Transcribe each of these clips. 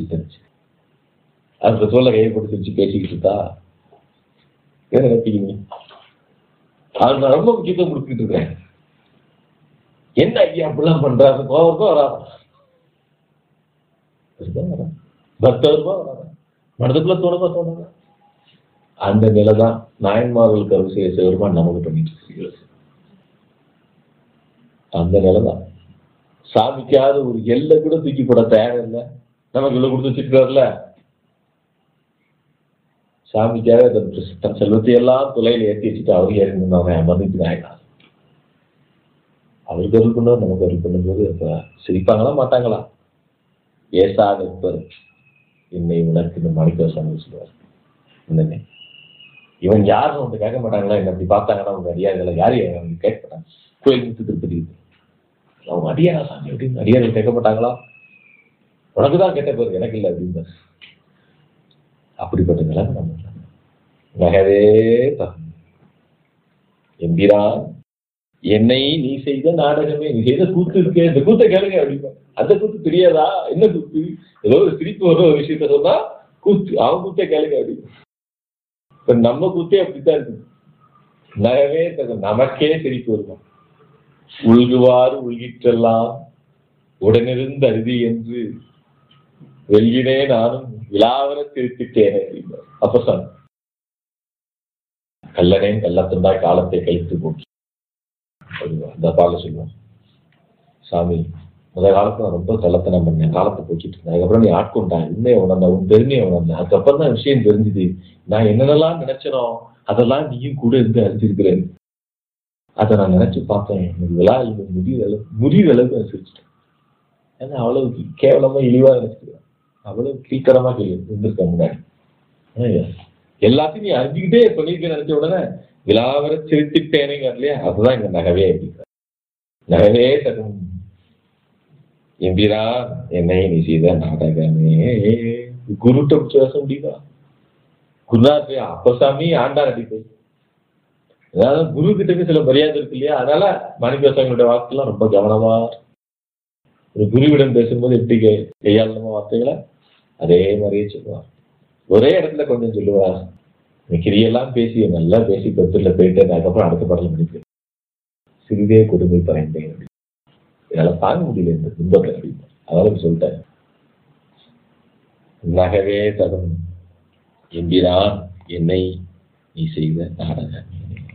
சிரிச்சிருச்சு அது சொல்ல கையை போட்டு சிரிச்சு பேசிக்கிட்டு இருந்தா என்ன நினைப்பீங்க அது நான் ரொம்ப முக்கியத்துவம் கொடுத்துட்டு இருக்கேன் என்ன ஐயா அப்படிலாம் பண்றாரு கோவருக்கும் வராது பக்தருக்கும் வராது மனதுக்குள்ள தோணுமா தோணுங்க அந்த நிலை தான் நாயன்மார்களுக்கு அருள் செய்ய சிவருமான் நமக்கு பண்ணிட்டு இருக்கிறது அந்த நிலை தான் சாமிக்காவது ஒரு எல்லை கூட தூக்கி போட தயார் இல்லை நமக்கு இவ்வளவு கொடுத்து வச்சிருக்காருல்ல சாமிக்காக தன் தன் செல்வத்தை எல்லாம் துளையில ஏற்றி வச்சுட்டு அவர் ஏறி நின்றவங்க மதிப்பு நாயகா அவருக்கு அருள் பண்ணுவார் நமக்கு அருள் பண்ணும்போது அப்ப சிரிப்பாங்களா மாட்டாங்களா ஏசா நிற்பர் என்னை உனக்கு இந்த மாணிக்க சாமி சொல்லுவார் என்னங்க இவன் யாரும் வந்து கேட்க மாட்டாங்களா என்ன அப்படி பார்த்தாங்கன்னா அவங்க அடியார்கள் யாரையும் அவங்க கேட்க மாட்டாங்க கோயில் முத்து திருப்பதி அவங்க அடியாரா சாமி அப்படின்னு அடியார்கள் கேட்க மாட்டாங்களா உனக்கு தான் கேட்ட பேர் எனக்கு இல்லை அப்படின்னு அப்படிப்பட்ட நிலைமை நம்ம நகவே தகும் எம்பிரான் என்னை நீ செய்த நாடகமே நீ செய்த கூத்து இருக்கே இந்த கூத்தை கேளுங்க அப்படின்னா அந்த கூத்து தெரியாதா என்ன கூத்து ஏதோ ஒரு சிரிப்பு வர ஒரு விஷயத்த சொன்னா கூத்து அவன் கூத்தே கேளுங்க அப்படின்னு இப்ப நம்ம கூத்தே அப்படித்தான் இருக்கு நகவே தகும் நமக்கே சிரிப்பு வருமா உள்குவாறு உள்கிற்றெல்லாம் உடனிருந்து அருதி என்று வெள்ளினே நானும் விழாவர திருத்திட்டேனே அப்படின்னார் அப்ப சொன்ன கல்லனேன் கள்ளத்தந்தாய் காலத்தை கழித்து போக்கி சொல்லுவார் அந்த பால சொல்லுவான் சாமி முத காலத்துல நான் ரொம்ப கள்ளத்தனம் பண்ணேன் காலத்தை போக்கிட்டு இருந்தேன் அதுக்கப்புறம் நீ ஆட்கொண்டான் உண்மையை உணர்ந்த உன் பெருமையை உணர்ந்தேன் அதுக்கப்புறம் தான் விஷயம் தெரிஞ்சுது நான் என்னென்னலாம் நினைச்சனோ அதெல்லாம் நீயும் கூட இருந்து அறிஞ்சிருக்கிறேன் அதை நான் நினைச்சு பார்த்தேன் எனக்கு விழா இல்லை முடிகிற அளவு முடிகிற அளவுக்கு நான் சிரிச்சிட்டேன் ஏன்னா அவ்வளவு கேவலமா இழிவா நினைச்சிருக்கேன் அவ்வளவு கீழ்த்தரமா கேள்வி இருந்திருக்க முன்னாடி ஆனா, எல்லாத்தையும் நீ அறிஞ்சுக்கிட்டே சொல்லியிருக்க நினைச்ச உடனே விழாவர சிரித்துட்டேனேங்க இல்லையா அதுதான் இங்க நகவே அப்படிங்கிற நகவே தரும் எம்பிரா என்னை நீ செய்த நாடகமே குருட்ட பிடிச்ச பேச முடியுதா குருநாத் போய் அப்பசாமி ஆண்டா நடிப்பு அதாவது குரு கிட்டக்கு சில மரியாதை இருக்கு இல்லையா அதனால மாணிக்கவாசங்களுடைய வாக்குலாம் ரொம்ப கவனமா ஒரு குருவிடம் பேசும்போது எப்படி கை- கையாளணுமோ வார்த்தைகளை அதே மாதிரியே சொல்லுவார் ஒரே இடத்துல கொஞ்சம் சொல்லுவார் இந்த கிரியெல்லாம் பேசி நல்லா பேசி பத்துல போயிட்டு அதுக்கப்புறம் அடுத்த பாடல முடிப்பு சிறிதே கொடுமை பயந்தேன் அப்படின்னு. என்னால தாங்க முடியல இந்த துன்பத்தை அப்படின்னு அதாவது சொல்லிட்டேன் நகவே தகும் எம்பிரான் என்னை நீ செய்த நாடகம்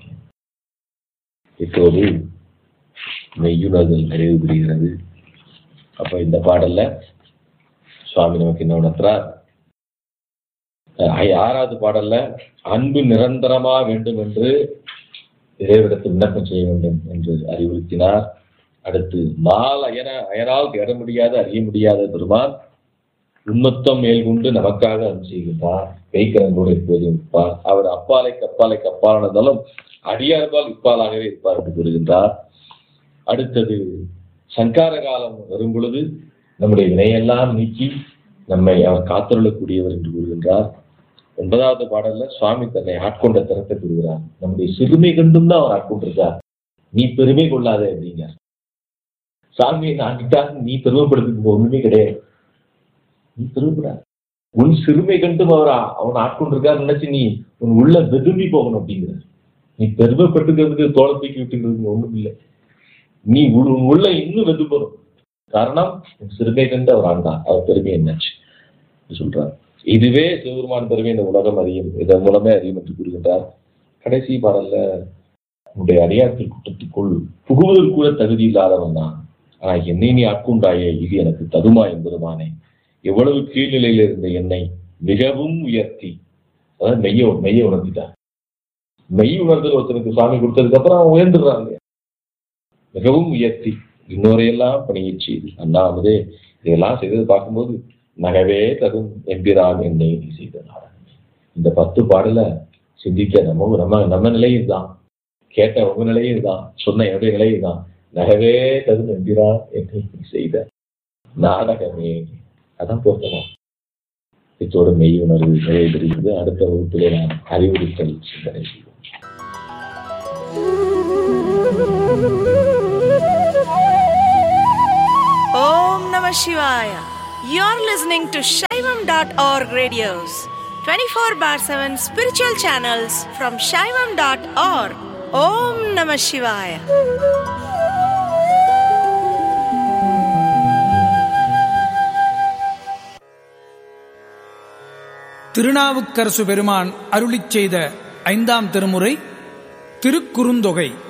இப்போது மெய்யுணர்தல் நிறைவு பெறுகிறது அப்ப இந்த பாடல்ல சுவாமி நமக்கு என்ன உணர்த்துறார் அஹ் ஆறாவது பாடல்ல அன்பு நிரந்தரமா வேண்டும் என்று இறைவிடத்தில் விண்ணப்பம் செய்ய வேண்டும் என்று அறிவுறுத்தினார் அடுத்து மால் அயன அயனால் தேட முடியாத அறிய முடியாத பெருமான் உண்மத்தம் மேல் கொண்டு நமக்காக அருள் செய்கின்றார் கைக்கரங்களோடு எப்போதும் இருப்பார் அவர் அப்பாலை கப்பாலை கப்பாலானதாலும் அடியார்பால் இப்பாலாகவே இருப்பார் என்று கூறுகின்றார் அடுத்தது சங்கார காலம் வரும் பொழுது நம்முடைய வினையெல்லாம் நீக்கி நம்மை அவர் காத்தருளக்கூடியவர் என்று கூறுகின்றார் ஒன்பதாவது பாடல்ல சுவாமி தன்னை ஆட்கொண்ட திறத்தை கூறுகிறார் நம்முடைய சிறுமை கண்டும் தான் அவர் ஆட்கொண்டிருக்கார் நீ பெருமை கொள்ளாதே அப்படிங்க சாமியை நான் நீ பெருமைப்படுத்துக்கு ஒண்ணுமே கிடையாது நீ பெருமைப்படாத உன் சிறுமை கண்டும் அவர் ஆ- அவன் ஆட்கொண்டிருக்காரு நினைச்சு நீ உன் உள்ள வெதும்பி போகணும் அப்படிங்கிறார் நீ பெருமைப்பட்டுக்கிறதுக்கு தோலை தூக்கி விட்டுங்கிறதுக்கு ஒண்ணும் இல்லை நீ உள்- உன் உள்ள இன்னும் வெது போகணும் காரணம் உன் சிறுமை கண்டு அவர் ஆண்டார் அவர் பெருமை என்னாச்சு சொல்றார் இதுவே சிவபெருமான் பெருமை இந்த உலகம் அறியும் இதன் மூலமே அறியும் என்று கூறுகின்றார் கடைசி பாடல்ல உன்னுடைய அடியாற்றில் கூட்டத்துக்குள் புகுவதற்கு கூட தகுதி இல்லாதவன் தான் ஆனா என்னை நீ ஆட்கொண்டாயே இது எனக்கு தகுமா என்பதுமானே எவ்வளவு கீழ்நிலையில் இருந்த என்னை மிகவும் உயர்த்தி அதாவது மெய்ய மெய்ய உணர்த்திட்டார் மெய் உணர்தல் ஒருத்தனுக்கு சுவாமி கொடுத்ததுக்கு அப்புறம் அவன் உயர்ந்துடுறான் இல்லையா? மிகவும் உயர்த்தி இன்னொரையெல்லாம் பணியச் செய்து அண்ணாமதே இதெல்லாம் செய்தது பார்க்கும்போது நகவே தரும் எம்பிரான் என்னை நீ செய்த நாடகம் இந்த பத்து பாடல சிந்திக்க நம்ம நம்ம நம்ம நிலையும் தான் கேட்ட உங்க நிலையும் தான் சொன்ன என்னுடைய நிலையும் தான் நகவே தரும் எம்பிரான் என்னை நீ செய்த நாடகமே அதான் பொருத்தமா இத்தோடு மெய் உணர்வு நிறைவு பெறுகிறது அடுத்த வகுப்பிலே நான் அறிவுறுத்தல் சிந்தனை செய்வோம் Om Namah Shivaya. You're listening to Shaiva Shaivam.org radios, 24 bar 7 spiritual channels from Shaivam.org. Om Namah Shivaya. Thirunavukkarasu பெருமான் அருளிச் செய்த ஐந்தாம் திருமுறை திருக்குறுந்தொகை